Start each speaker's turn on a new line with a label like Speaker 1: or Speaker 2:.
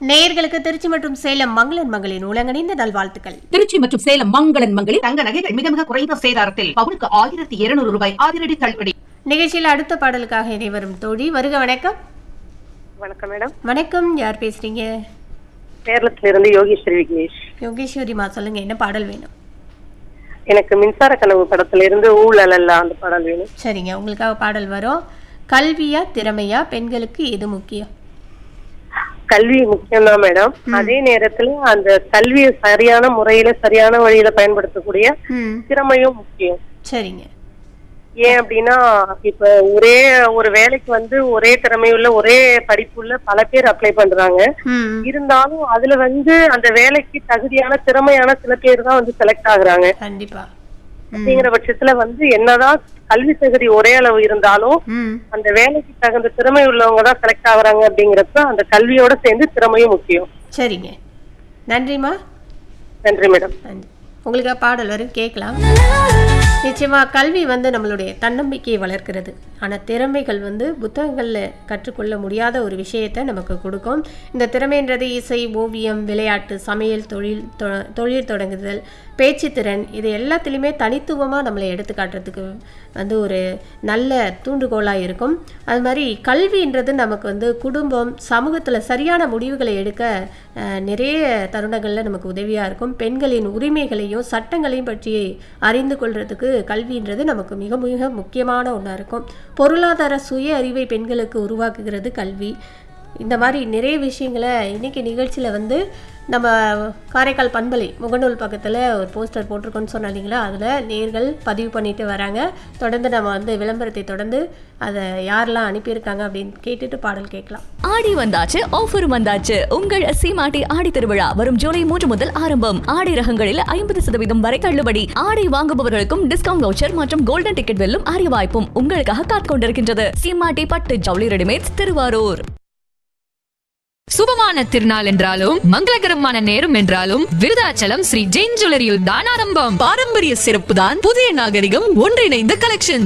Speaker 1: நேயர்களுக்கு திருச்சி மற்றும் சேலம் மங்களன் மங்களின் உலகணிந்த நல்வாழ்த்துக்கள்
Speaker 2: திருச்சி மற்றும் சேலம் மங்களன் மங்களில்
Speaker 3: தங்க நகைகள் மிக மிக குறைந்த சேதாரத்தில் பவுனுக்கு ஆயிரத்தி இருநூறு ரூபாய் அதிரடி தள்ளுபடி
Speaker 1: நிகழ்ச்சியில் அடுத்த பாடலுக்காக இணைவரும் தோழி வருக வணக்கம்
Speaker 4: வணக்கம் மேடம்
Speaker 1: வணக்கம் யார் பேசுறீங்க
Speaker 4: கேரளத்துல இருந்து யோகேஸ்வரி விக்னேஷ்
Speaker 1: யோகேஸ்வரிமா சொல்லுங்க என்ன பாடல் வேணும்
Speaker 4: எனக்கு மின்சார கனவு படத்துல இருந்து ஊழலல்ல அந்த பாடல் வேணும்
Speaker 1: சரிங்க உங்களுக்காக பாடல் வரும் கல்வியா திறமையா பெண்களுக்கு எது முக்கியம்
Speaker 4: கல்வி முக்கியம்தான் மேடம் அதே நேரத்துல அந்த கல்வியை சரியான முறையில சரியான வழியில பயன்படுத்தக்கூடிய
Speaker 1: ம்
Speaker 4: திறமையும் முக்கியம்
Speaker 1: சரிங்க
Speaker 4: ஏன் அப்படின்னா இப்ப ஒரே ஒரு வேலைக்கு வந்து ஒரே திறமையுள்ள ஒரே படிப்புள்ள பல பேர் அப்ளை பண்றாங்க
Speaker 1: ம்
Speaker 4: இருந்தாலும் அதுல வந்து அந்த வேலைக்கு தகுதியான திறமையான சில பேர் தான் வந்து செலக்ட் ஆகுறாங்க
Speaker 1: கண்டிப்பா
Speaker 4: அப்படிங்கிற பட்சத்துல வந்து என்னதான் கல்வி தகுதி ஒரே அளவு இருந்தாலும்
Speaker 1: ம்
Speaker 4: அந்த வேலைக்கு தகுந்த திறமை உள்ளவங்க தான் செலக்ட் ஆகுறாங்க அப்படிங்கிறப்ப அந்த கல்வியோட சேர்ந்து திறமையும் முக்கியம்
Speaker 1: சரிங்க நன்றிம்மா
Speaker 4: நன்றி மேடம்
Speaker 1: நன்றி உங்களுக்கு பாடல் வரும் கேட்கலாம் நிச்சயமா கல்வி வந்து நம்மளுடைய தன்னம்பிக்கையை வளர்க்கிறது ஆனால் திறமைகள் வந்து புத்தகங்களில் கற்றுக்கொள்ள முடியாத ஒரு விஷயத்தை நமக்கு கொடுக்கும் இந்த திறமைன்றது இசை ஓவியம் விளையாட்டு சமையல் தொழில் தொ- தொழில் தொடங்குதல் பேச்சுத்திறன் இது எல்லாத்துலேயுமே தனித்துவமாக நம்மளை எடுத்து காட்டுறதுக்கு வந்து ஒரு நல்ல தூண்டுகோலாக இருக்கும் அது மாதிரி கல்வின்றது நமக்கு வந்து குடும்பம் சமூகத்தில் சரியான முடிவுகளை எடுக்க அஹ், நிறைய தருணங்களில் நமக்கு உதவியாக இருக்கும் பெண்களின் உரிமைகளையும் சட்டங்களையும் பற்றி அறிந்து கொள்றதுக்கு கல்வின்றது நமக்கு மிக மிக முக்கியமான ஒன்றா இருக்கும் பொருளாதார சுய அறிவை பெண்களுக்கு உருவாக்குகிறது கல்வி இந்த மாதிரி நிறைய விஷயங்களை இன்னைக்கு நிகழ்ச்சியில் வந்து நம்ம காரைக்கால் பண்பலை முகநூல் பக்கத்தில் ஒரு போஸ்டர் போட்டிருக்கோன்னு சொன்னோம் இல்லைங்களா அதில் நேர்கள் பதிவு பண்ணிட்டு வராங்க தொடர்ந்து நம்ம வந்து விளம்பரத்தை தொடர்ந்து அதை யாரெல்லாம் அனுப்பியிருக்காங்க அப்படின்னு கேட்டுட்டு பாடல் கேட்கலாம்
Speaker 5: ஆடி வந்தாச்சு ஆஃபர் வந்தாச்சு உங்கள் சீமாட்டி ஆடி திருவிழா வரும் ஜூலை மூன்று முதல் ஆரம்பம் ஆடை ரகங்களில் ஐம்பது சதவீதம் வரை தள்ளுபடி ஆடை வாங்குபவர்களுக்கும் டிஸ்கவுண்ட் வவுச்சர் மற்றும் கோல்டன் டிக்கெட் வெல்லும் அரிய வாய்ப்பும் உங்களுக்காக காத்துக் கொண்டிருக்கின்றது சீமாட்டி பட்டு ஜவுளி ரெடிமேட்ஸ் திருவாரூர்
Speaker 6: சுபமான திருநாள் என்றாலும் மங்களகரமான நேரம் என்றாலும் விருதாச்சலம் ஸ்ரீ ஜெயின் ஜுவல்லரியில் தான் ஆரம்பம்
Speaker 2: பாரம்பரிய சிறப்பு தான் புதிய நாகரிகம் ஒன்றிணைந்த கலெக்ஷன்